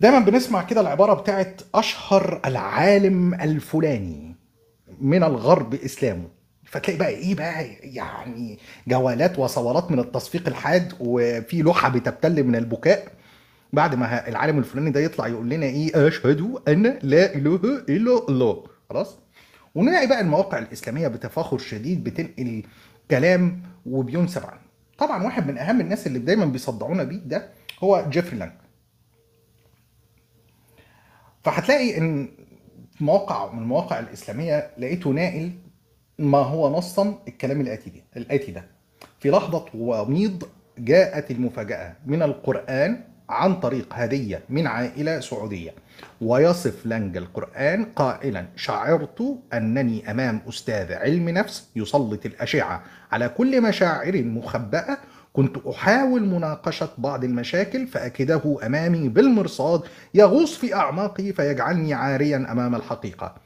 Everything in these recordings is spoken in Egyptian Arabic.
دايما بنسمع كده العبارة بتاعت أشهر العالم الفلاني من الغرب إسلامه فتلاقي بقى إيه بقى يعني جولات وصولات من التصفيق الحاد وفي لوحة بتبتل من البكاء بعد ما العالم الفلاني ده يطلع يقول لنا إيه أشهد أن لا إله إلا الله خلاص ونلاقي بقى المواقع الإسلامية بتفاخر شديد بتنقل كلام وبينسب عنه طبعا واحد من أهم الناس اللي دايما بيصدعونا بيه ده هو جيفري لانج فهتلاقي ان موقع من المواقع الاسلاميه لقيته ناقل ما هو نصا الكلام الاتي ده الاتي ده في لحظه وميض جاءت المفاجاه من القران عن طريق هديه من عائله سعوديه ويصف لنج القران قائلا شعرت انني امام استاذ علم نفس يسلط الاشعه على كل مشاعر مخبأه كنت أحاول مناقشة بعض المشاكل فأكده أمامي بالمرصاد يغوص في أعماقي فيجعلني عاريا أمام الحقيقة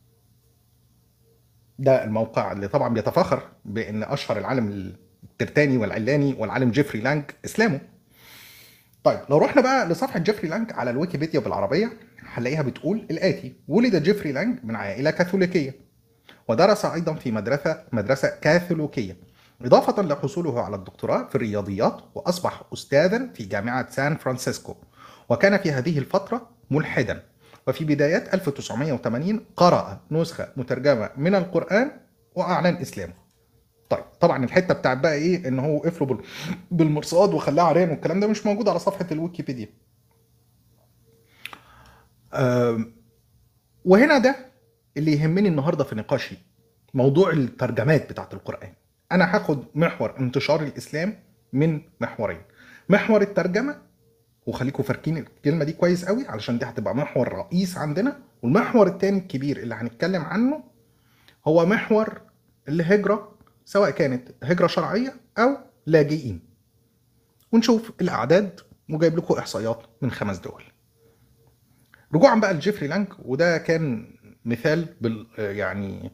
ده الموقع اللي طبعا بيتفاخر بأن أشهر العالم الترتاني والعلاني والعالم جيفري لانج إسلامه طيب لو رحنا بقى لصفحة جيفري لانج على الويكيبيديا بالعربية هنلاقيها بتقول الآتي ولد جيفري لانج من عائلة كاثوليكية ودرس أيضا في مدرسة مدرسة كاثوليكية إضافة لحصوله على الدكتوراه في الرياضيات وأصبح أستاذا في جامعة سان فرانسيسكو وكان في هذه الفترة ملحدا وفي بدايات 1980 قرأ نسخة مترجمة من القرآن وأعلن إسلامه طيب طبعا الحته بتاعت بقى ايه ان هو وقف له بالمرصاد وخلاه عريان والكلام ده مش موجود على صفحه الويكيبيديا وهنا ده اللي يهمني النهارده في نقاشي موضوع الترجمات بتاعت القران انا هاخد محور انتشار الاسلام من محورين محور الترجمه وخليكم فاركين الكلمه دي كويس قوي علشان دي هتبقى محور رئيس عندنا والمحور الثاني الكبير اللي هنتكلم عنه هو محور الهجره سواء كانت هجره شرعيه او لاجئين ونشوف الاعداد وجايب لكم احصائيات من خمس دول رجوعا بقى لجيفري لانج وده كان مثال بال يعني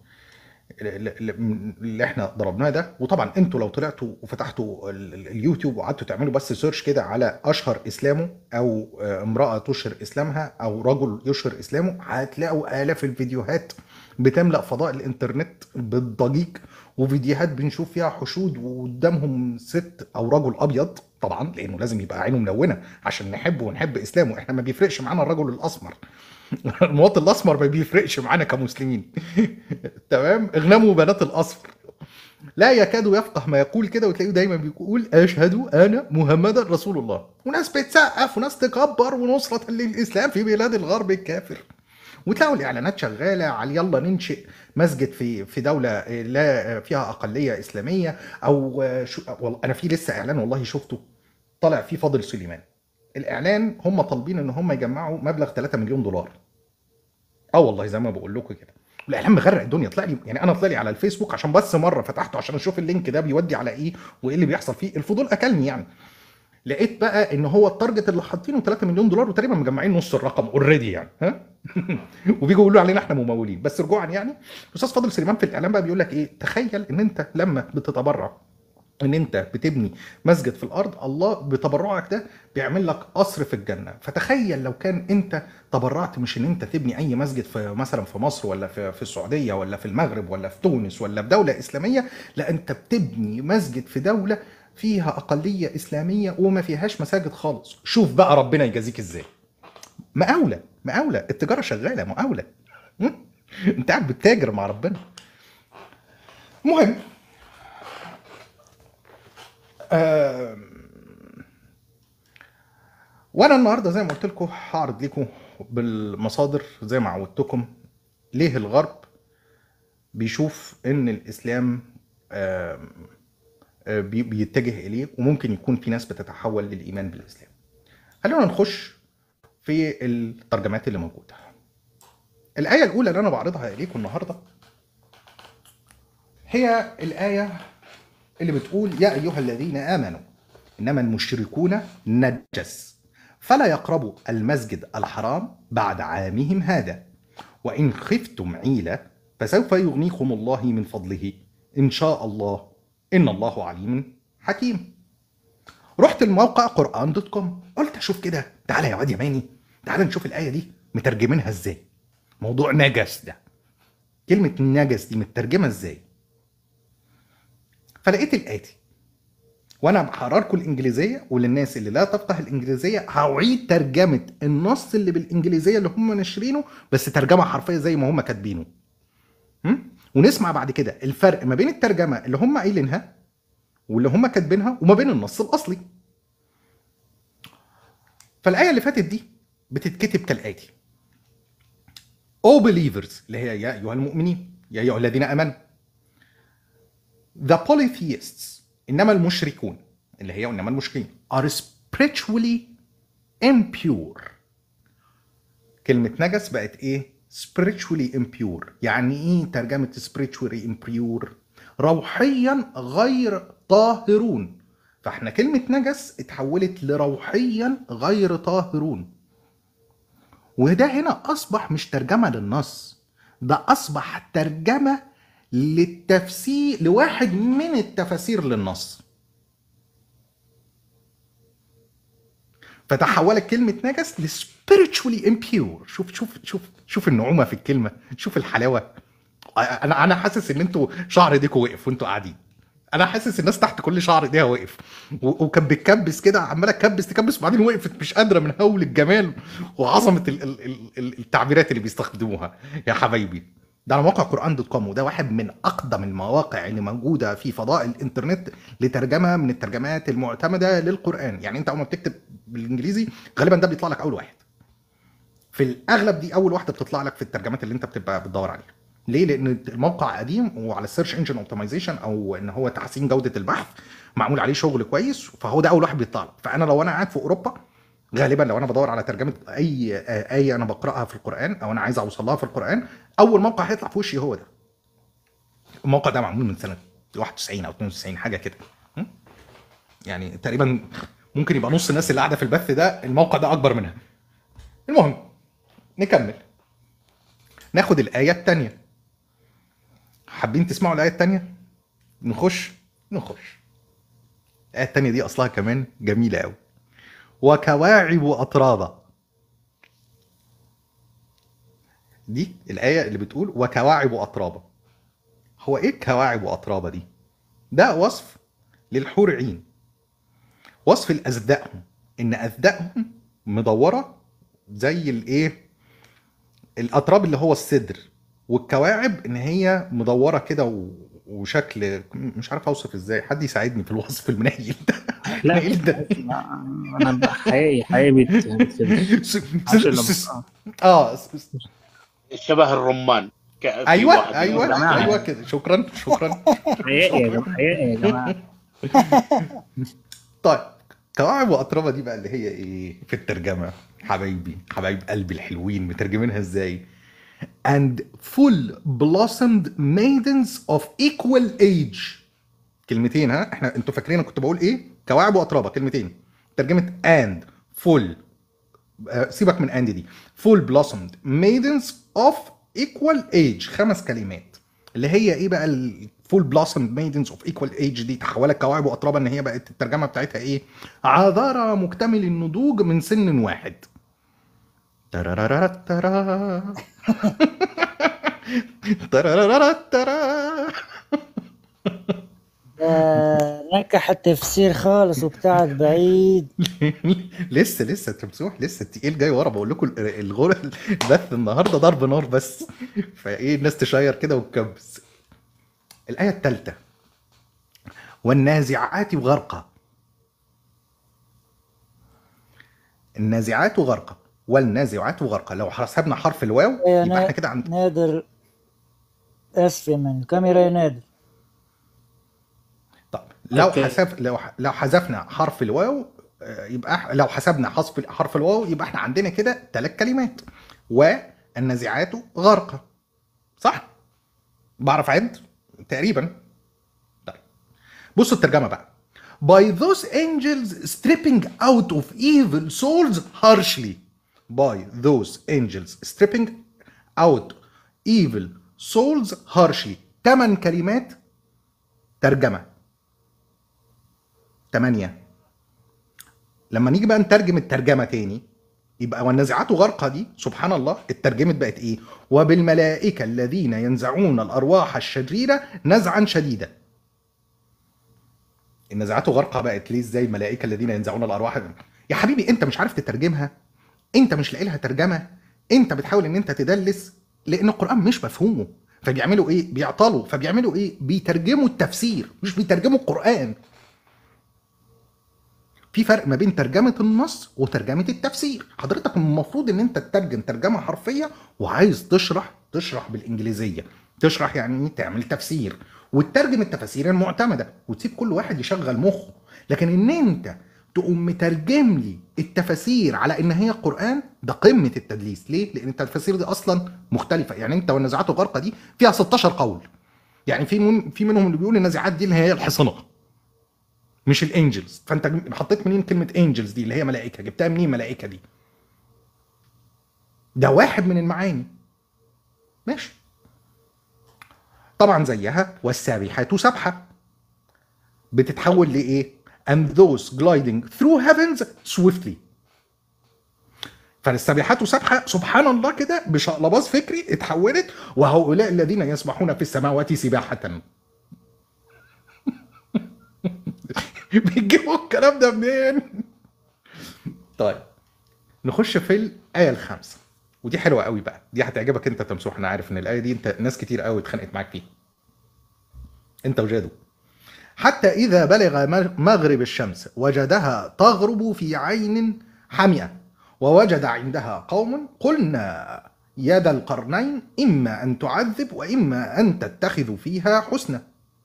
اللي احنا ضربناه ده وطبعا انتوا لو طلعتوا وفتحتوا اليوتيوب وقعدتوا تعملوا بس سيرش كده على اشهر اسلامه او امراه تشهر اسلامها او رجل يشهر اسلامه هتلاقوا الاف الفيديوهات بتملا فضاء الانترنت بالضجيج وفيديوهات بنشوف فيها حشود وقدامهم ست او رجل ابيض طبعا لانه لازم يبقى عينه ملونه عشان نحبه ونحب اسلامه احنا ما بيفرقش معانا الرجل الاسمر المواطن الاسمر ما بيفرقش معانا كمسلمين تمام اغنموا بنات الاصفر لا يكاد يفقه ما يقول كده وتلاقيه دايما بيقول اشهد انا محمدا رسول الله وناس بتسقف وناس تكبر ونصرة للاسلام في بلاد الغرب الكافر وتلاقوا الاعلانات شغاله على يلا ننشئ مسجد في في دوله لا فيها اقليه اسلاميه او شو انا في لسه اعلان والله شفته طالع فيه فاضل سليمان الاعلان هم طالبين ان هم يجمعوا مبلغ 3 مليون دولار اه والله زي ما بقول لكم كده الاعلان مغرق الدنيا طلع لي يعني انا طلع لي على الفيسبوك عشان بس مره فتحته عشان اشوف اللينك ده بيودي على ايه وايه اللي بيحصل فيه الفضول اكلني يعني لقيت بقى ان هو التارجت اللي حاطينه 3 مليون دولار وتقريبا مجمعين نص الرقم اوريدي يعني ها وبيجوا يقولوا علينا احنا ممولين بس رجوعا يعني الاستاذ فاضل سليمان في الاعلان بقى بيقول لك ايه تخيل ان انت لما بتتبرع ان انت بتبني مسجد في الارض الله بتبرعك ده بيعمل لك قصر في الجنه فتخيل لو كان انت تبرعت مش ان انت تبني اي مسجد في مثلا في مصر ولا في, في السعوديه ولا في المغرب ولا في تونس ولا في دوله اسلاميه لا انت بتبني مسجد في دوله فيها اقليه اسلاميه وما فيهاش مساجد خالص شوف بقى ربنا يجازيك ازاي مقاوله مقاوله التجاره شغاله مقاوله انت قاعد بتتاجر مع ربنا المهم آه وانا النهارده زي ما قلت لكم هعرض لكم بالمصادر زي ما عودتكم ليه الغرب بيشوف ان الاسلام آه آه بيتجه اليه وممكن يكون في ناس بتتحول للايمان بالاسلام خلونا نخش في الترجمات اللي موجوده الايه الاولى اللي انا بعرضها اليكم النهارده هي الايه اللي بتقول يا أيها الذين آمنوا إنما المشركون نجس فلا يقربوا المسجد الحرام بعد عامهم هذا وإن خفتم عيلة فسوف يغنيكم الله من فضله إن شاء الله إن الله عليم حكيم رحت الموقع قرآن دوت كوم قلت أشوف كده تعالى يا واد يماني تعال نشوف الايه دي مترجمينها ازاي موضوع نجس ده كلمه نجس دي مترجمه ازاي فلقيت الاتي وانا هقرا لكم الانجليزيه وللناس اللي لا تفقه الانجليزيه هعيد ترجمه النص اللي بالانجليزيه اللي هم ناشرينه بس ترجمه حرفيه زي ما هم كاتبينه م? ونسمع بعد كده الفرق ما بين الترجمه اللي هم قايلينها واللي هم كاتبينها وما بين النص الاصلي فالايه اللي فاتت دي بتتكتب كالاتي O believers اللي هي يا ايها المؤمنين يا ايها الذين امنوا The polytheists انما المشركون اللي هي انما المشركين are spiritually impure كلمة نجس بقت ايه؟ spiritually impure يعني ايه ترجمة spiritually impure؟ روحيا غير طاهرون فاحنا كلمة نجس اتحولت لروحيا غير طاهرون وده هنا اصبح مش ترجمة للنص ده اصبح ترجمة للتفسير لواحد من التفاسير للنص فتحولت كلمة نجس ل spiritually impure شوف شوف شوف شوف النعومة في الكلمة شوف الحلاوة انا انا حاسس ان انتوا شعر ايديكوا وقف وانتوا قاعدين انا حاسس الناس تحت كل شعر ايديها وقف و- وكانت بتكبس كده عماله تكبس تكبس وبعدين وقفت مش قادره من هول الجمال وعظمه ال- ال- ال- ال- التعبيرات اللي بيستخدموها يا حبايبي ده على موقع قرآن دوت كوم وده واحد من أقدم المواقع اللي موجودة في فضاء الإنترنت لترجمة من الترجمات المعتمدة للقرآن يعني أنت أول ما بتكتب بالإنجليزي غالبا ده بيطلع لك أول واحد في الأغلب دي أول واحدة بتطلع لك في الترجمات اللي أنت بتبقى بتدور عليها ليه؟ لأن الموقع قديم وعلى السيرش انجن اوبتمايزيشن أو إن هو تحسين جودة البحث معمول عليه شغل كويس فهو ده أول واحد بيطلع لك فأنا لو أنا قاعد في أوروبا غالبا لو انا بدور على ترجمه اي ايه انا بقراها في القران او انا عايز اوصل لها في القران اول موقع هيطلع في وشي هو ده الموقع ده معمول من سنه 91 او 92 حاجه كده م? يعني تقريبا ممكن يبقى نص الناس اللي قاعده في البث ده الموقع ده اكبر منها المهم نكمل ناخد الايه الثانيه حابين تسمعوا الايه الثانيه نخش نخش الايه الثانيه دي اصلها كمان جميله قوي وكواعب أترابا دي الآية اللي بتقول وكواعب أترابا هو إيه كواعب أترابا دي؟ ده وصف للحور عين وصف لأزدائهم إن أزدائهم مدورة زي الإيه؟ الأتراب اللي هو الصدر والكواعب إن هي مدورة كده و... وشكل مش عارف اوصف ازاي حد يساعدني في الوصف المنيل ده لا منيل ده انا حقيقي حقيقي بت- بت- عشان لما- آه. اه شبه الرمان ك- في ايوه واحد ايوه يقول- جماعة. ايوه كده شكرا شكرا حقيقي يا جماعه حقيقي يا جماعه طيب كواعب واتربه دي بقى اللي هي ايه في الترجمه حبايبي حبايب قلبي الحلوين مترجمينها ازاي and full blossomed maidens of equal age كلمتين ها احنا انتوا فاكرين انا كنت بقول ايه كواعب واتربه كلمتين ترجمه and full آه، سيبك من and دي full blossomed maidens of equal age خمس كلمات اللي هي ايه بقى ال full blossomed maidens of equal age دي تحولت كواعب واتربه ان هي بقت الترجمه بتاعتها ايه عذارى مكتمل النضوج من سن واحد ترارارات ترا ترارارات ترا ده نكح التفسير خالص وبتاعك بعيد لسه لسه تمسوح لسه التقيل جاي ورا بقول لكم الغرة البث النهارده ضرب نار بس فايه الناس تشير كده وتكبس الآية الثالثة والنازعات غرقا النازعات غرقا والنازعات غرقا لو حسبنا حرف الواو يا يبقى احنا نا- كده عند نادر اسفي من الكاميرا يا نادر طب لو أوكي. حسب لو لو حذفنا حرف الواو آه، يبقى إح- لو حسبنا حذف حرف الواو يبقى احنا عندنا كده ثلاث كلمات والنازعات غرقا صح؟ بعرف اعد تقريبا طيب بصوا الترجمه بقى by those angels stripping out of evil souls harshly by those angels stripping out evil souls harshly ثمان كلمات ترجمة تمانية لما نيجي بقى نترجم الترجمة تاني يبقى والنازعات غرقا دي سبحان الله اترجمت بقت ايه وبالملائكه الذين ينزعون الارواح الشريره نزعا شديدا النزعات غرقا بقت ليه ازاي الملائكه الذين ينزعون الارواح يا حبيبي انت مش عارف تترجمها انت مش لاقي لها ترجمه انت بتحاول ان انت تدلس لان القران مش مفهومه فبيعملوا ايه بيعطلوا فبيعملوا ايه بيترجموا التفسير مش بيترجموا القران في فرق ما بين ترجمة النص وترجمة التفسير حضرتك المفروض ان انت تترجم ترجمة حرفية وعايز تشرح تشرح بالانجليزية تشرح يعني ايه تعمل تفسير وتترجم التفاسير المعتمدة وتسيب كل واحد يشغل مخه لكن ان انت تقوم مترجم لي التفاسير على ان هي قران ده قمه التدليس ليه لان التفاسير دي اصلا مختلفه يعني انت والنزعات الغرقه دي فيها 16 قول يعني في من في منهم اللي بيقول النازعات دي اللي هي الحصنه مش الانجلز فانت حطيت منين كلمه انجلز دي اللي هي ملائكه جبتها منين ملائكه دي ده واحد من المعاني ماشي طبعا زيها والسابحات سبحه بتتحول لايه and those gliding through heavens swiftly فالسابحات سبحة سبحان الله كده بشقلباز فكري اتحولت وهؤلاء الذين يسبحون في السماوات سباحة بيجيبوا الكلام ده منين؟ طيب نخش في الآية الخامسة ودي حلوة قوي بقى دي هتعجبك انت تمسوح انا عارف ان الآية دي انت ناس كتير قوي اتخانقت معاك فيها انت وجادو حتى إذا بلغ مغرب الشمس وجدها تغرب في عين حمئة ووجد عندها قوم قلنا يا ذا القرنين إما أن تعذب وإما أن تتخذ فيها حسنا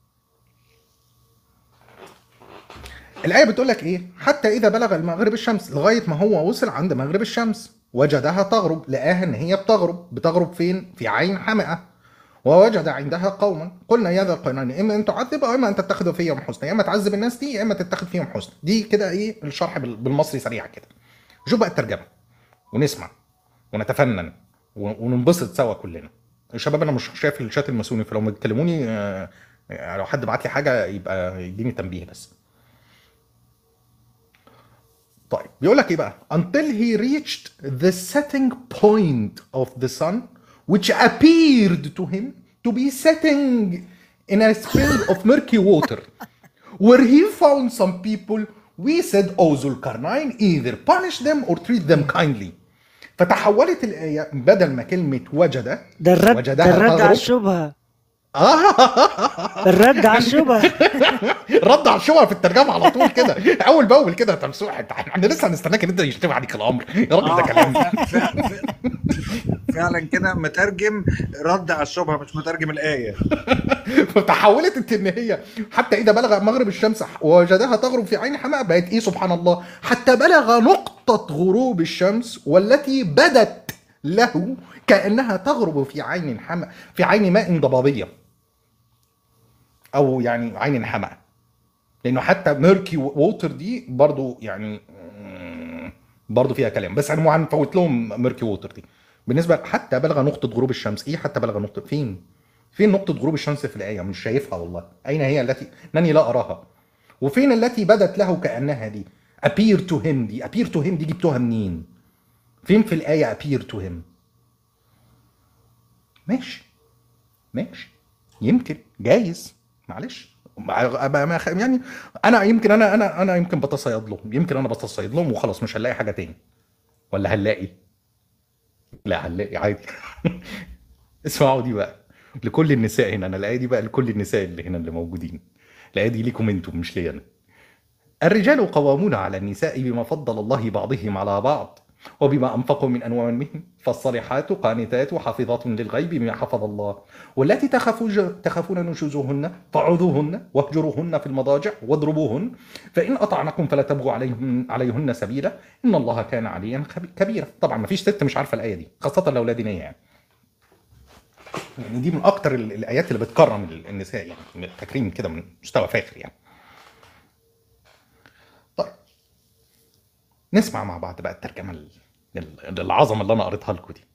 الآية بتقول لك إيه؟ حتى إذا بلغ المغرب الشمس لغاية ما هو وصل عند مغرب الشمس وجدها تغرب لقاها إن هي بتغرب بتغرب فين؟ في عين حمئة ووجد عندها قوما قلنا يا ذا القرنين اما ان تعذب او اما ان تتخذ فيهم حسنا يا اما تعذب الناس دي يا اما تتخذ فيهم حسنا دي كده ايه الشرح بالمصري سريع كده شوف بقى الترجمه ونسمع ونتفنن وننبسط سوا كلنا الشباب انا مش شايف الشات الماسوني فلو بتكلموني لو حد بعت لي حاجه يبقى يديني تنبيه بس طيب بيقول لك ايه بقى until he reached the setting point of the sun which appeared to him to be setting in a spring of murky water, where he found some people. We said, O Zulkarnain, either punish them or treat them kindly. فتحولت الآية بدل ما كلمة وجد ده الرد ده الرد على الشبهة الرد على الشبهة رد على الشبهة في الترجمة على طول كده أول بأول كده تمسوح احنا لسه هنستناك إن أنت يشتبه عليك الأمر يا راجل ده كلام فعلا كده مترجم رد على الشبهه مش مترجم الايه فتحولت ان هي حتى اذا بلغ مغرب الشمس ووجدها تغرب في عين حماء بقت ايه سبحان الله حتى بلغ نقطه غروب الشمس والتي بدت له كانها تغرب في عين حماء في عين ماء ضبابيه او يعني عين حماء لانه حتى ميركي ووتر دي برضو يعني برضو فيها كلام بس انا هنفوت لهم ميركي ووتر دي بالنسبه حتى بلغ نقطه غروب الشمس ايه حتى بلغ نقطه فين فين نقطه غروب الشمس في الايه مش شايفها والله اين هي التي انني لا اراها وفين التي بدت له كانها دي appear to him دي appear to him دي جبتوها منين فين في الايه appear to him ماشي ماشي يمكن جايز معلش يعني انا يمكن انا انا انا يمكن بتصيد لهم يمكن انا بتصيد لهم وخلاص مش هنلاقي حاجه تاني ولا هنلاقي لا هنلاقي عادي اسمعوا دي بقى لكل النساء هنا انا الايه دي بقى لكل النساء اللي هنا اللي موجودين الايه دي ليكم انتم مش ليا انا الرجال قوامون على النساء بما فضل الله بعضهم على بعض وبما انفقوا من اموالهم فالصالحات قانتات حافظات للغيب بما حفظ الله والتي تخافون تخافون نشوزهن فعذوهن واهجروهن في المضاجع واضربوهن فان اطعنكم فلا تبغوا عليهن عليهن سبيلا ان الله كان عليا كبيرا طبعا ما فيش ست مش عارفه الايه دي خاصه لو دينيه يعني يعني دي من اكتر الايات اللي بتكرم النساء يعني تكريم كده من مستوى فاخر يعني طيب نسمع مع بعض بقى الترجمه العظمه اللي انا قريتها لكم دي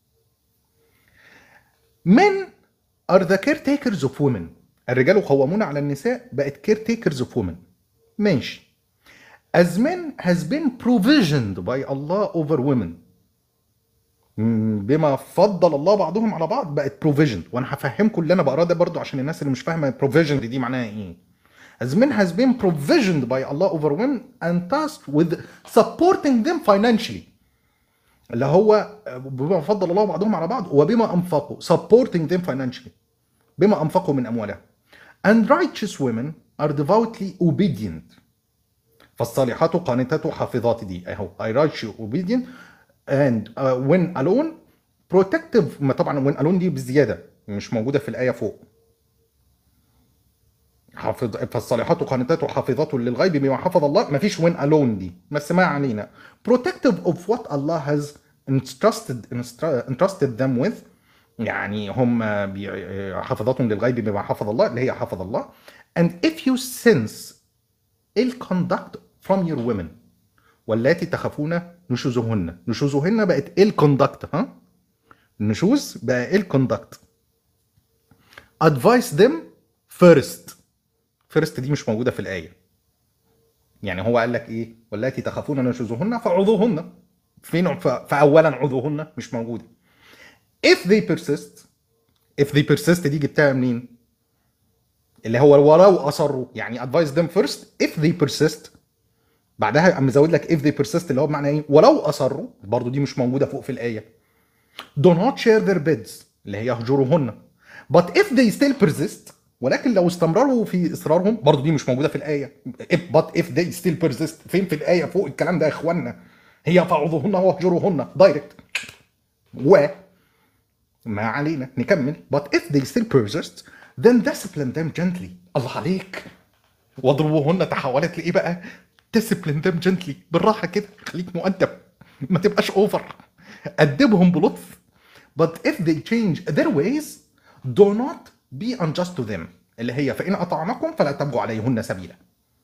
Men are the caretakers of women الرجال قوامون على النساء بقت caretakers of women ماشي as men has been provisioned by Allah over women بما فضل الله بعضهم على بعض بقت بروفيجن وانا هفهمكم اللي انا بقراه ده برضو عشان الناس اللي مش فاهمه بروفيجن دي معناها ايه as men has been provisioned by Allah over women and tasked with supporting them financially اللي هو بما فضل الله بعضهم على بعض وبما انفقوا supporting them financially بما انفقوا من اموالهم and righteous women are devoutly obedient فالصالحات قانتات حافظات دي اهو I righteous obedient and uh, when alone protective ما طبعا when alone دي بزياده مش موجوده في الايه فوق حافظ فالصالحات قانتات حافظات للغيب بما حفظ الله ما فيش when alone دي بس ما علينا protective of what Allah has entrusted entrusted them with يعني هم بي- حافظاتهم للغيب بما حفظ الله اللي هي حفظ الله and if you sense ill conduct from your women واللاتي تخافون نشوزهن نشوزهن بقت ill conduct ها النشوز بقى ill conduct advise them first first دي مش موجودة في الآية يعني هو قال لك ايه واللاتي تخافون نشوزهن فعظوهن فين ف- فأولا عظوهن مش موجودة if they persist if they persist دي جبتها منين اللي هو ولو اصروا يعني advise them first if they persist بعدها قام مزود لك if they persist اللي هو بمعنى ايه ولو اصروا برضو دي مش موجوده فوق في الايه do not share their beds اللي هي اهجروهن but if they still persist ولكن لو استمروا في اصرارهم برضو دي مش موجوده في الايه if but if they still persist فين في الايه فوق الكلام ده يا اخوانا هي فعظوهن واهجروهن دايركت و ما علينا نكمل but if they still persist then discipline them gently الله عليك واضربوهن تحولت لايه بقى discipline them gently بالراحه كده خليك مؤدب ما تبقاش اوفر ادبهم بلطف but if they change their ways do not be unjust to them اللي هي فإن أطعنكم فلا تبغوا عليهن سبيلا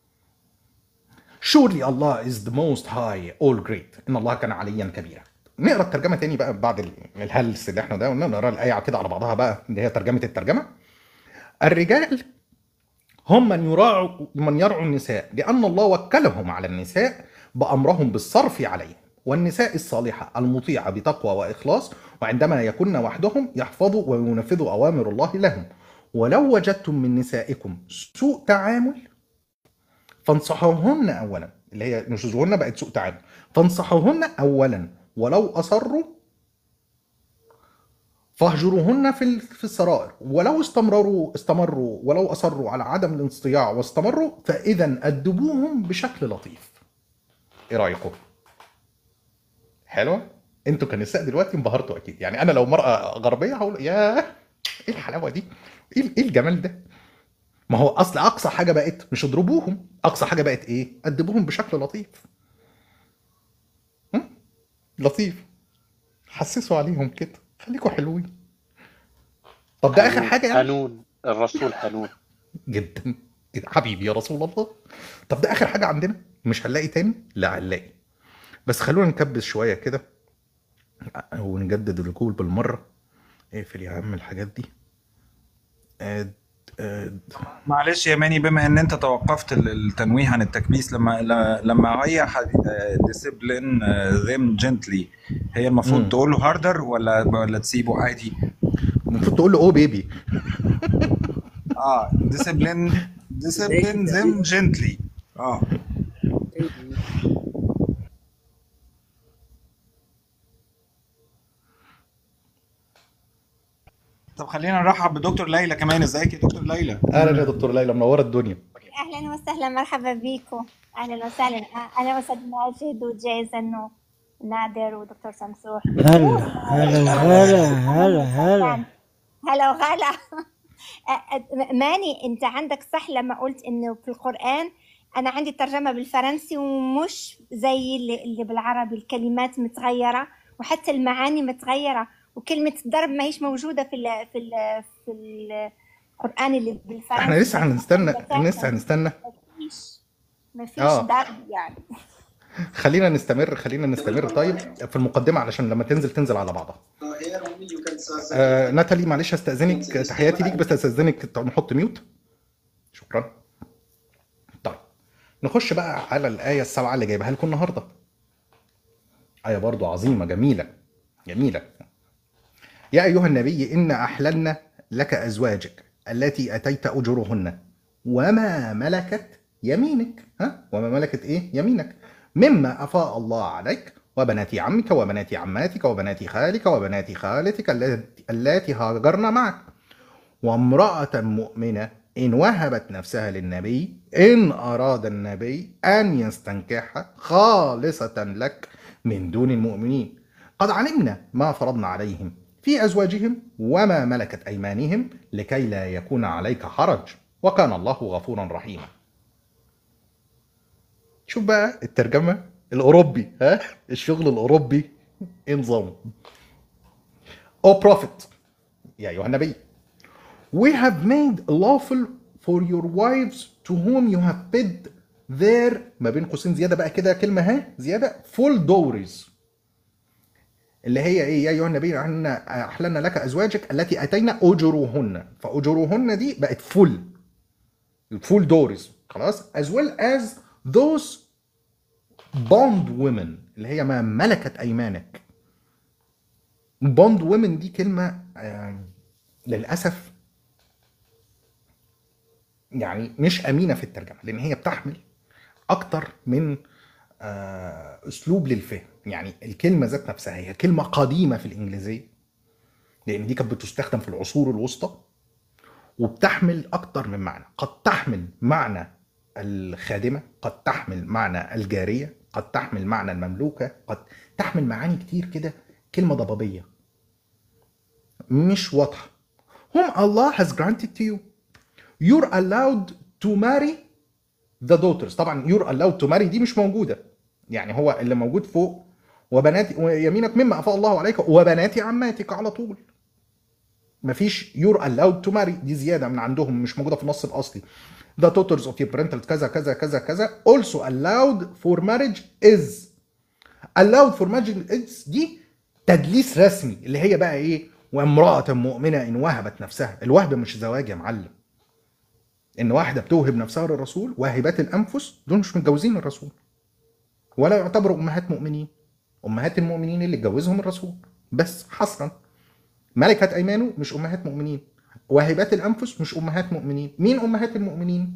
Surely Allah is the most high all great إن الله كان عليا كبيرا نقرا الترجمه تاني بقى بعد ال- الهلس اللي احنا ده قلنا نقرا الايه كده على بعضها بقى اللي هي ترجمه الترجمه الرجال هم من يراعوا من يرعوا النساء لأن الله وكلهم على النساء بأمرهم بالصرف عليهم والنساء الصالحة المطيعة بتقوى وإخلاص وعندما يكن وحدهم يحفظوا وينفذوا أوامر الله لهم ولو وجدتم من نسائكم سوء تعامل فانصحوهن أولا اللي هي نشوزهن بقت سوء تعامل فانصحوهن أولا ولو أصروا فاهجروهن في ال- في السرائر ولو استمروا استمروا ولو اصروا على عدم الانصياع واستمروا فاذا ادبوهم بشكل لطيف. ايه رايكم؟ حلوه؟ انتوا كنساء دلوقتي انبهرتوا اكيد يعني انا لو مراه غربيه هقول ياه ايه الحلاوه دي؟ ايه ايه الجمال ده؟ ما هو اصل اقصى حاجه بقت مش اضربوهم اقصى حاجه بقت ايه؟ ادبوهم بشكل لطيف. هم؟ لطيف حسسوا عليهم كده خليكوا حلوين طب ده اخر حاجه يعني حنون الرسول حنون جدا جدا. حبيبي يا رسول الله طب ده اخر حاجه عندنا مش هنلاقي تاني لا هنلاقي بس خلونا نكبس شويه كده ونجدد الركول بالمره اقفل يا عم الحاجات دي اد اد معلش يا ماني بما ان انت توقفت ال- التنويه عن التكبيس لما ل- لما هي ديسيبلين ذيم جنتلي هي المفروض مم. تقول له هاردر ولا ولا تسيبه عادي المفروض تقول له او بيبي اه ديسيبلين ديسيبلين ذيم جنتلي اه طب خلينا نرحب بدكتور ليلى كمان ازيك يا دكتور ليلى اهلا يا دكتور ليلى منوره الدنيا اهلا وسهلا مرحبا بيكم اهلا وسهلا اهلا وسهلا ماجد وجيزن ونادر ودكتور سمسوح هلا هلا هلا هلا هلا هلا وغلا أ- أ- ماني انت عندك صح لما قلت انه في القران انا عندي ترجمه بالفرنسي ومش زي اللي, اللي بالعربي الكلمات متغيره وحتى المعاني متغيره وكلمه ضرب ما هيش موجوده في ال في ال في القران اللي بالفرنسي احنا لسه هنستنى لسه هنستنى مفيش مفيش آه. ضرب يعني خلينا نستمر خلينا نستمر طيب في المقدمه علشان لما تنزل تنزل على بعضها آه ناتالي معلش هستأذنك تحياتي ليك بس هستأذنك نحط ميوت شكرا طيب نخش بقى على الآية السبعة اللي جايبها لكم النهاردة آية برضو عظيمة جميلة جميلة يا أيها النبي إن أحللنا لك أزواجك التي أتيت أجورهن وما ملكت يمينك ها وما ملكت إيه يمينك مما أفاء الله عليك وبنات عمك وبنات عماتك وبنات خالك وبنات خالتك اللاتي- اللاتي هاجرن معك وامرأة مؤمنة إن وهبت نفسها للنبي إن أراد النبي أن يستنكحها خالصة لك من دون المؤمنين قد علمنا ما فرضنا عليهم في أزواجهم وما ملكت أيمانهم لكي لا يكون عليك حرج وكان الله غفورا رحيما شوف بقى الترجمة الأوروبي ها الشغل الأوروبي إيه نظامه O prophet يا أيها النبي We have made lawful for your wives to whom you have paid their ما بين قوسين زيادة بقى كده كلمة ها زيادة full dowries اللي هي ايه يا ايها النبي احنا احللنا لك ازواجك التي اتينا اجورهن فاجورهن دي بقت فول الفول دورز خلاص as well as those bond women اللي هي ما ملكت ايمانك bond women دي كلمه آه للاسف يعني مش امينه في الترجمه لان هي بتحمل اكتر من آه، اسلوب للفهم يعني الكلمه ذات نفسها هي كلمه قديمه في الانجليزيه لان دي كانت بتستخدم في العصور الوسطى وبتحمل اكتر من معنى قد تحمل معنى الخادمه قد تحمل معنى الجاريه قد تحمل معنى المملوكه قد تحمل معاني كتير كده كلمه ضبابيه مش واضحه whom Allah has granted to you you're allowed to marry the daughters طبعا you're allowed to marry دي مش موجوده يعني هو اللي موجود فوق وبنات يمينك مما افاء الله عليك وبنات عماتك على طول مفيش you're allowed to marry دي زياده من عندهم مش موجوده في النص الاصلي the daughters of your parental كذا كذا كذا كذا also allowed for marriage is allowed for marriage is دي تدليس رسمي اللي هي بقى ايه وامرأة مؤمنة إن وهبت نفسها الوهب مش زواج يا معلم إن واحدة بتوهب نفسها للرسول واهبات الأنفس دول مش متجوزين الرسول ولا يعتبروا أمهات مؤمنين أمهات المؤمنين اللي اتجوزهم الرسول بس حصرا ملكة أيمانه مش أمهات مؤمنين واهبات الأنفس مش أمهات مؤمنين مين أمهات المؤمنين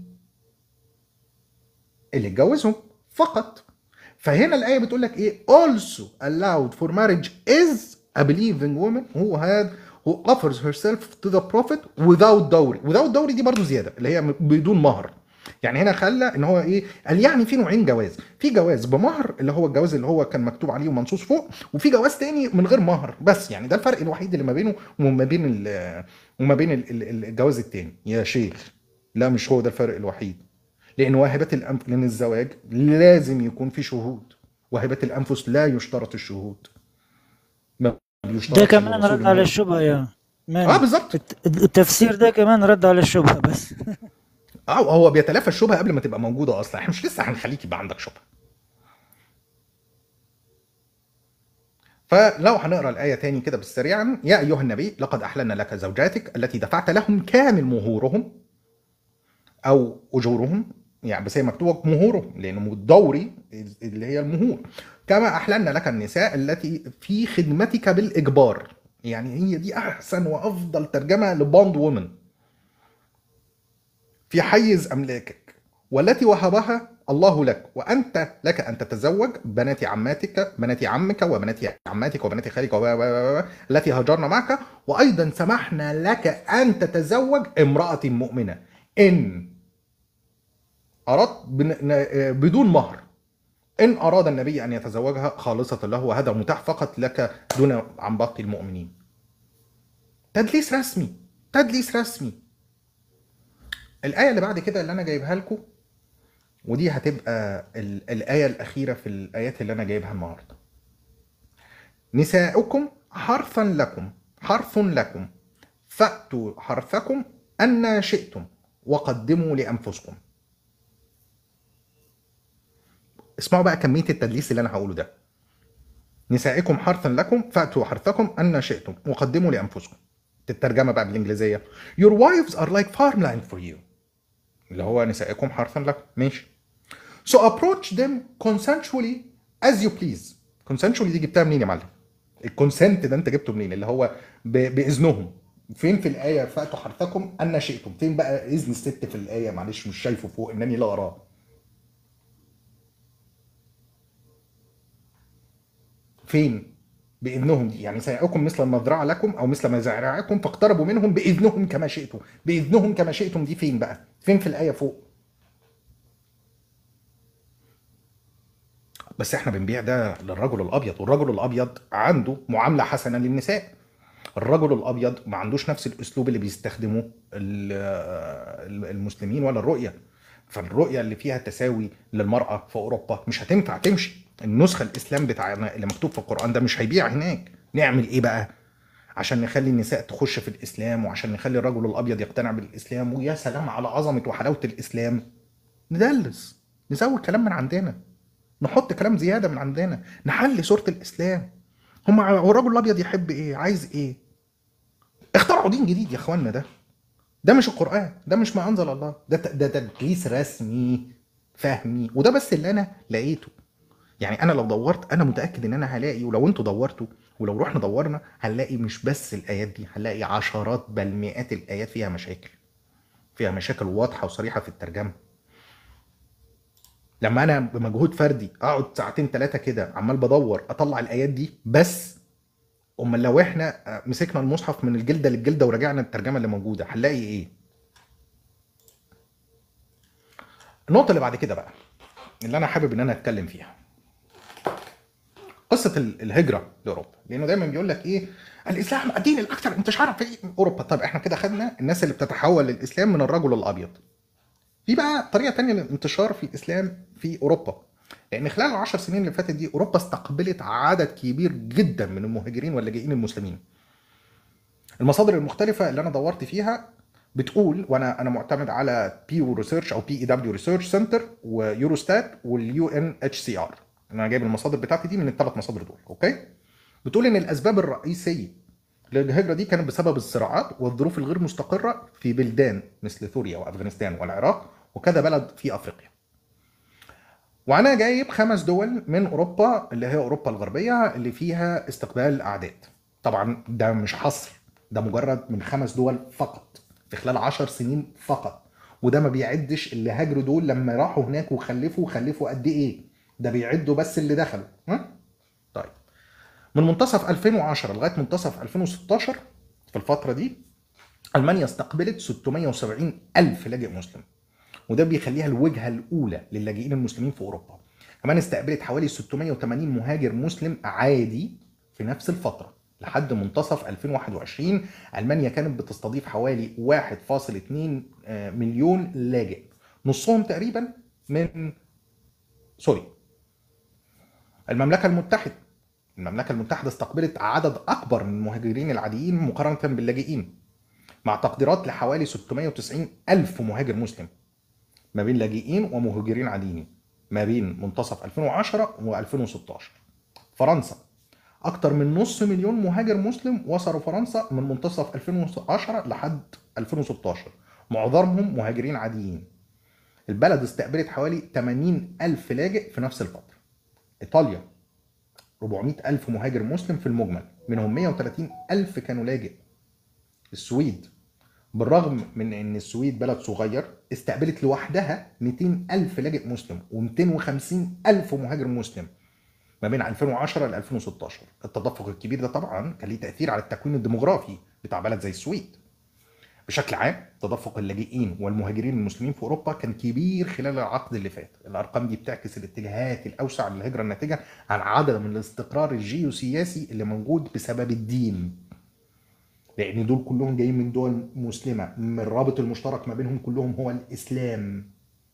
اللي اتجوزهم فقط فهنا الآية بتقول لك إيه also allowed for marriage is a believing woman who had who offers herself to the prophet without dowry without dowry دي برضو زيادة اللي هي بدون مهر يعني هنا خلى ان هو ايه قال يعني في نوعين جواز في جواز بمهر اللي هو الجواز اللي هو كان مكتوب عليه ومنصوص فوق وفي جواز تاني من غير مهر بس يعني ده الفرق الوحيد اللي ما بينه وما بين ال- وما بين ال- ال- الجواز التاني يا شيخ لا مش هو ده الفرق الوحيد لان واهبات الانف لان الزواج لازم يكون في شهود واهبات الانفس لا يشترط الشهود ما بيشترطش ده كمان الرسول رد إن على هو- الشبهة يا مان اه بالظبط الت- التفسير ده كمان رد على الشبهة بس اه هو بيتلافى الشبهه قبل ما تبقى موجوده اصلا احنا مش لسه هنخليك يبقى عندك شبهه فلو هنقرا الايه تاني كده بالسريعا يا ايها النبي لقد احللنا لك زوجاتك التي دفعت لهم كامل مهورهم او اجورهم يعني بس هي مكتوبه مهورهم لانه الدوري اللي هي المهور كما احللنا لك النساء التي في خدمتك بالاجبار يعني هي دي احسن وافضل ترجمه لبوند وومن في حيز املاكك والتي وهبها الله لك وانت لك ان تتزوج بنات عماتك بنات عمك وبنات عماتك وبنات خالك و- و- و- و- التي هاجرن معك وايضا سمحنا لك ان تتزوج امراه مؤمنه ان اردت بن- بدون مهر ان اراد النبي ان يتزوجها خالصه له وهذا متاح فقط لك دون عن باقي المؤمنين تدليس رسمي تدليس رسمي الآية اللي بعد كده اللي أنا جايبها لكم ودي هتبقى ال- الآية الأخيرة في الآيات اللي أنا جايبها النهاردة نساؤكم حرثا لكم حرث لكم فأتوا حرثكم أن شئتم وقدموا لأنفسكم اسمعوا بقى كمية التدليس اللي أنا هقوله ده نسائكم حرثا لكم فأتوا حرثكم أن شئتم وقدموا لأنفسكم الترجمة بقى بالإنجليزية Your wives are like farmland for you اللي هو نسائكم حرثا لكم ماشي So approach them consensually as you please consensually دي جبتها منين يا معلم الكونسنت ده انت جبته منين اللي هو ب... باذنهم فين في الايه فاتوا حرثكم ان شئتم فين بقى اذن الست في الايه معلش مش شايفه فوق انني لا اراه فين باذنهم دي يعني سيعكم مثل المزرعه لكم او مثل مزارعكم فاقتربوا منهم باذنهم كما شئتم باذنهم كما شئتم دي فين بقى فين في الايه فوق بس احنا بنبيع ده للرجل الابيض والرجل الابيض عنده معامله حسنه للنساء الرجل الابيض ما عندوش نفس الاسلوب اللي بيستخدمه ال- المسلمين ولا الرؤيه فالرؤيه اللي فيها تساوي للمراه في اوروبا مش هتنفع تمشي النسخه الاسلام بتاعنا اللي مكتوب في القران ده مش هيبيع هناك نعمل ايه بقى عشان نخلي النساء تخش في الاسلام وعشان نخلي الرجل الابيض يقتنع بالاسلام ويا سلام على عظمه وحلاوه الاسلام ندلس نزود كلام من عندنا نحط كلام زياده من عندنا نحلي صوره الاسلام هم هو الرجل الابيض يحب ايه عايز ايه اخترعوا دين جديد يا اخوانا ده ده مش القران ده مش ما انزل الله ده ده تدليس رسمي فهمي وده بس اللي انا لقيته يعني انا لو دورت انا متاكد ان انا هلاقي ولو انتوا دورتوا ولو رحنا دورنا هنلاقي مش بس الايات دي هنلاقي عشرات بل مئات الايات فيها مشاكل فيها مشاكل واضحه وصريحه في الترجمه لما انا بمجهود فردي اقعد ساعتين ثلاثه كده عمال بدور اطلع الايات دي بس امال لو احنا مسكنا المصحف من الجلده للجلده ورجعنا الترجمه اللي موجوده هنلاقي ايه النقطه اللي بعد كده بقى اللي انا حابب ان انا اتكلم فيها قصه ال- الهجره لاوروبا لانه دايما بيقول لك ايه الاسلام الدين الاكثر انتشارا في اوروبا طب احنا كده خدنا الناس اللي بتتحول للاسلام من الرجل الابيض في بقى طريقه تانية للانتشار في الاسلام في اوروبا لان خلال العشر سنين اللي فاتت دي اوروبا استقبلت عدد كبير جدا من المهاجرين واللاجئين المسلمين المصادر المختلفه اللي انا دورت فيها بتقول وانا انا معتمد على بيو ريسيرش او بي اي دبليو ريسيرش سنتر ويوروستات واليو ان اتش سي ار انا جايب المصادر بتاعتي دي من الثلاث مصادر دول اوكي بتقول ان الاسباب الرئيسيه للهجره دي كانت بسبب الصراعات والظروف الغير مستقره في بلدان مثل سوريا وافغانستان والعراق وكذا بلد في افريقيا وانا جايب خمس دول من اوروبا اللي هي اوروبا الغربيه اللي فيها استقبال اعداد طبعا ده مش حصر ده مجرد من خمس دول فقط في خلال عشر سنين فقط وده ما بيعدش اللي هاجروا دول لما راحوا هناك وخلفوا خلفوا قد ايه ده بيعدوا بس اللي دخلوا ها طيب من منتصف 2010 لغايه منتصف 2016 في الفتره دي المانيا استقبلت 670 الف لاجئ مسلم وده بيخليها الوجهه الاولى للاجئين المسلمين في اوروبا كمان استقبلت حوالي 680 مهاجر مسلم عادي في نفس الفتره لحد منتصف 2021 المانيا كانت بتستضيف حوالي 1.2 مليون لاجئ نصهم تقريبا من سوري المملكه المتحده المملكه المتحده استقبلت عدد اكبر من المهاجرين العاديين مقارنه باللاجئين مع تقديرات لحوالي 690 الف مهاجر مسلم ما بين لاجئين ومهاجرين عاديين ما بين منتصف 2010 و2016 فرنسا اكتر من نص مليون مهاجر مسلم وصلوا فرنسا من منتصف 2010 لحد 2016 معظمهم مهاجرين عاديين البلد استقبلت حوالي 80 ألف لاجئ في نفس الفترة إيطاليا 400 ألف مهاجر مسلم في المجمل منهم 130 ألف كانوا لاجئ السويد بالرغم من ان السويد بلد صغير استقبلت لوحدها 200 الف لاجئ مسلم و250 الف مهاجر مسلم ما بين 2010 ل 2016 التدفق الكبير ده طبعا كان ليه تاثير على التكوين الديموغرافي بتاع بلد زي السويد بشكل عام تدفق اللاجئين والمهاجرين المسلمين في اوروبا كان كبير خلال العقد اللي فات الارقام دي بتعكس الاتجاهات الاوسع للهجره الناتجه عن عدم الاستقرار الجيوسياسي اللي موجود بسبب الدين لان دول كلهم جايين من دول مسلمه من الرابط المشترك ما بينهم كلهم هو الاسلام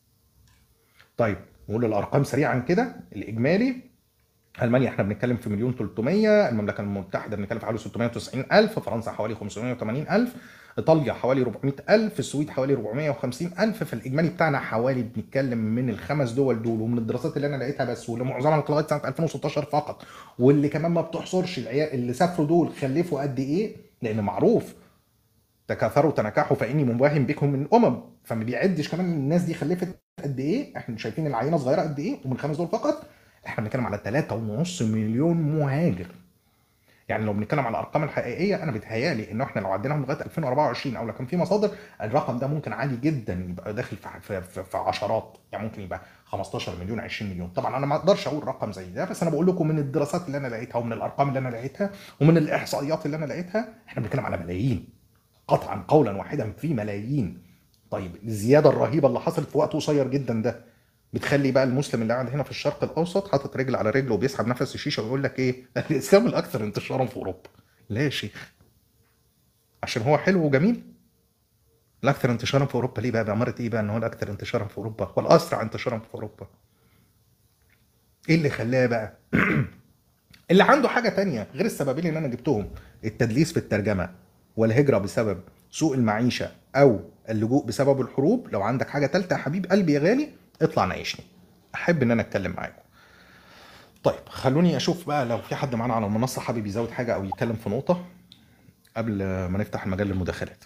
طيب نقول الارقام سريعا كده الاجمالي المانيا احنا بنتكلم في مليون 300 المملكه المتحده بنتكلم في حوالي 690 الف فرنسا حوالي 580 الف ايطاليا حوالي 400 الف السويد حوالي 450 الف فالاجمالي بتاعنا حوالي بنتكلم من الخمس دول دول ومن الدراسات اللي انا لقيتها بس واللي معظمها لغايه سنه 2016 فقط واللي كمان ما بتحصرش العيال اللي سافروا دول خلفوا قد ايه لان معروف تكاثروا تناكحوا فاني مباهم بكم من امم فما بيعدش كمان الناس دي خلفت قد ايه احنا شايفين العينه صغيره قد ايه ومن الخمس دول فقط احنا بنتكلم على 3.5 مليون مهاجر يعني لو بنتكلم على الارقام الحقيقيه انا بيتهيالي ان احنا لو عديناهم لغايه 2024 او لو كان في مصادر الرقم ده ممكن عالي جدا يبقى داخل في في, في, في عشرات يعني ممكن يبقى 15 مليون 20 مليون طبعا انا ما اقدرش اقول رقم زي ده بس انا بقول لكم من الدراسات اللي انا لقيتها ومن الارقام اللي انا لقيتها ومن الاحصائيات اللي انا لقيتها احنا بنتكلم على ملايين قطعا قولا واحدا في ملايين طيب الزياده الرهيبه اللي حصلت في وقت قصير جدا ده بتخلي بقى المسلم اللي قاعد هنا في الشرق الاوسط حاطط رجل على رجل وبيسحب نفس الشيشه ويقول لك ايه الاسلام الاكثر انتشارا في اوروبا لا يا شيخ عشان هو حلو وجميل الاكثر انتشارا في اوروبا ليه بقى بأمارة ايه بقى ان هو الاكثر انتشارا في اوروبا والاسرع انتشارا في اوروبا ايه اللي خلاه بقى اللي عنده حاجه تانية غير السببين اللي انا جبتهم التدليس في الترجمه والهجره بسبب سوء المعيشه او اللجوء بسبب الحروب لو عندك حاجه ثالثه يا حبيب قلبي يا غالي اطلع ناقشني احب ان انا اتكلم معاكم طيب خلوني اشوف بقى لو في حد معانا على المنصه حابب يزود حاجه او يتكلم في نقطه قبل ما نفتح المجال للمداخلات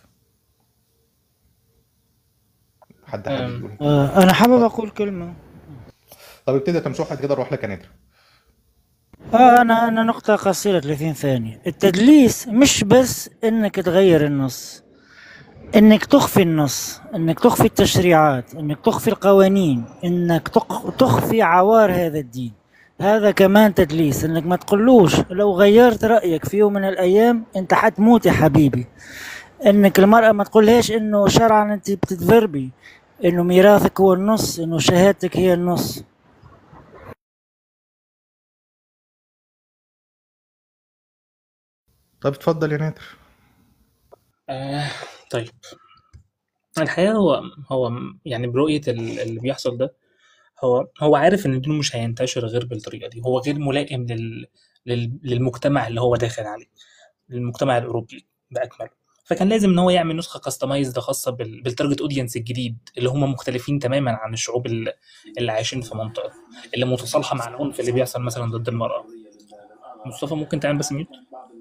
حد حابب يقول آه، انا حابب اقول كلمه طب ابتدي يا تمسوح كده اروح لك يا نادر آه انا انا نقطه قصيره 30 ثانيه التدليس مش بس انك تغير النص انك تخفي النص انك تخفي التشريعات انك تخفي القوانين انك تق- تخفي عوار هذا الدين هذا كمان تدليس انك ما تقولوش لو غيرت رايك في يوم من الايام انت حتموت يا حبيبي انك المراه ما تقولهاش انه شرعا انت بتتضربي انه ميراثك هو النص انه شهادتك هي النص طب اتفضل يا نادر آه طيب الحقيقة هو هو م- يعني برؤية ال- اللي بيحصل ده هو هو عارف إن الدين مش هينتشر غير بالطريقة دي هو غير ملائم لل لل للمجتمع اللي هو داخل عليه للمجتمع الأوروبي بأكمله فكان لازم إن هو يعمل نسخة كاستمايزد خاصة بال بالتارجت أودينس الجديد اللي هم مختلفين تماما عن الشعوب ال- اللي عايشين في منطقة اللي متصالحة مع العنف اللي بيحصل مثلا ضد المرأة مصطفى ممكن تعمل بس ميوت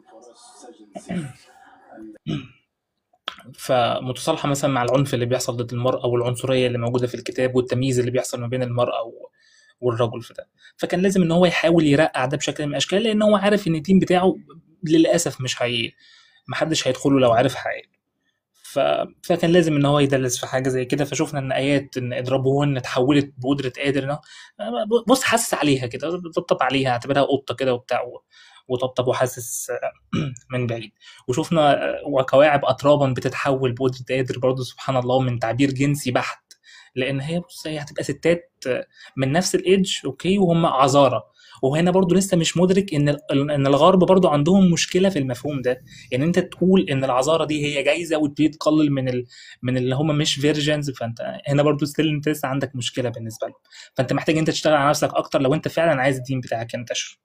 فمتصالحة مثلا مع العنف اللي بيحصل ضد المرأة والعنصرية اللي موجودة في الكتاب والتمييز اللي بيحصل ما بين المرأة و- والرجل في ده فكان لازم ان هو يحاول يرقع ده بشكل من الاشكال لان هو عارف ان الدين بتاعه للاسف مش هي محدش هيدخله لو عارف حقيقته ف... فكان لازم ان هو يدلس في حاجه زي كده فشفنا ان ايات ان اضربوهن اتحولت بقدره قادر إنه- بص حسس عليها كده طبطب عليها اعتبرها قطه كده وبتاع و- وطبطب وحاسس من بعيد وشفنا وكواعب اترابا بتتحول بقدره قادر برضه سبحان الله من تعبير جنسي بحت لان هي بص هي هتبقى ستات من نفس الايدج اوكي وهم عذارى وهنا برضو لسه مش مدرك ان ال- ان الغرب برضو عندهم مشكله في المفهوم ده يعني انت تقول ان العذاره دي هي جايزه وتبتدي تقلل من ال... من اللي هم مش فيرجنز فانت هنا برضو ستيل انت لسه عندك مشكله بالنسبه لهم فانت محتاج انت تشتغل على نفسك اكتر لو انت فعلا عايز الدين بتاعك ينتشر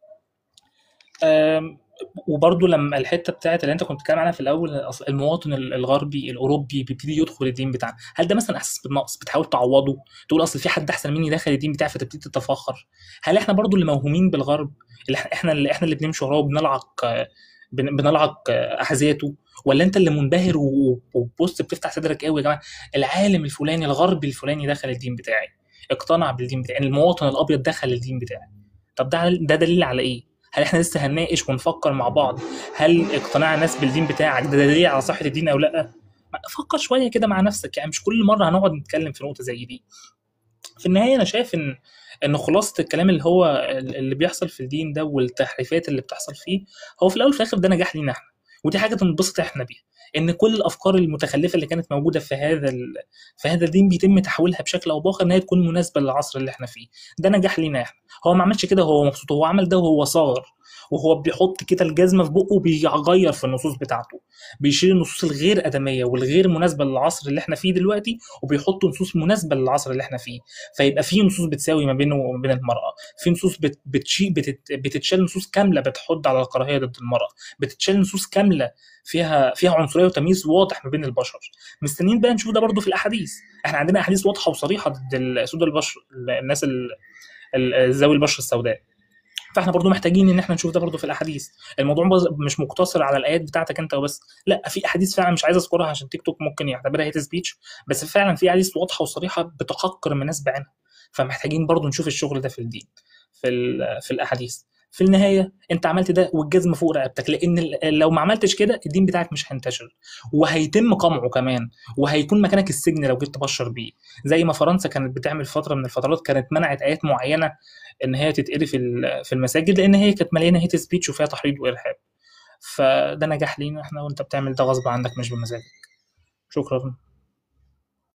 أم، وبرضه لما الحته بتاعت اللي انت كنت بتتكلم عنها في الاول أصل المواطن ال- الغربي الاوروبي بيبتدي يدخل الدين بتاعنا هل ده مثلا احساس بالنقص بتحاول تعوضه تقول اصل في حد احسن مني داخل الدين بتاعي فتبتدي تتفاخر هل احنا برضه اللي موهومين بالغرب اللي إحنا- احنا اللي احنا اللي بنمشي وراه وبنلعق آه، بن- بنلعق آه، احذيته ولا انت اللي منبهر و- وبص بتفتح صدرك قوي يا جماعه العالم الفلاني الغربي الفلاني دخل الدين بتاعي اقتنع بالدين بتاعي يعني المواطن الابيض دخل الدين بتاعي طب ده ده دليل على ايه؟ هل احنا لسه هنناقش ونفكر مع بعض هل اقتناع الناس بالدين بتاعك ده دليل على صحه الدين او لا؟ ما- فكر شويه كده مع نفسك يعني مش كل مره هنقعد نتكلم في نقطه زي دي. في النهايه انا شايف ان ان خلاصه الكلام اللي هو اللي بيحصل في الدين ده والتحريفات اللي بتحصل فيه هو في الاول وفي الاخر ده نجاح لينا احنا ودي حاجه تنبسط احنا بيها ان كل الافكار المتخلفه اللي كانت موجوده في هذا ال... في هذا الدين بيتم تحويلها بشكل او باخر ان هي تكون مناسبه للعصر اللي احنا فيه ده نجاح لينا احنا هو ما عملش كده وهو مبسوط هو عمل ده وهو صاغر وهو بيحط كده الجزمه في بقه وبيغير في النصوص بتاعته بيشيل النصوص الغير ادميه والغير مناسبه للعصر اللي احنا فيه دلوقتي وبيحط نصوص مناسبه للعصر اللي احنا فيه فيبقى في نصوص بتساوي ما بينه وما بين المراه في نصوص بت بتشي بتت بتتشال نصوص كامله بتحض على الكراهيه ضد المراه بتتشال نصوص كامله فيها فيها عنصريه وتمييز واضح ما بين البشر مستنيين بقى نشوف ده برضه في الاحاديث احنا عندنا احاديث واضحه وصريحه ضد ال- سود البشر الناس ال- ال- ذوي البشره السوداء فاحنا برضو محتاجين ان احنا نشوف ده برضو في الاحاديث الموضوع بز- مش مقتصر على الايات بتاعتك انت وبس لا في احاديث فعلا مش عايز اذكرها عشان تيك توك ممكن يعتبرها هيت سبيتش بس فعلا في احاديث واضحه وصريحه بتحقر من الناس بعينها فمحتاجين برضو نشوف الشغل ده في الدين في ال- في الاحاديث في النهايه انت عملت ده والجزم فوق رقبتك لان ال- لو ما عملتش كده الدين بتاعك مش هينتشر وهيتم قمعه كمان وهيكون مكانك السجن لو جيت تبشر بيه زي ما فرنسا كانت بتعمل فتره من الفترات كانت منعت ايات معينه ان هي تتقري في ال- في المساجد لان هي كانت مليانه هيت سبيتش وفيها تحريض وارهاب فده نجاح لينا احنا وانت بتعمل ده غصب عنك مش بمزاجك شكرا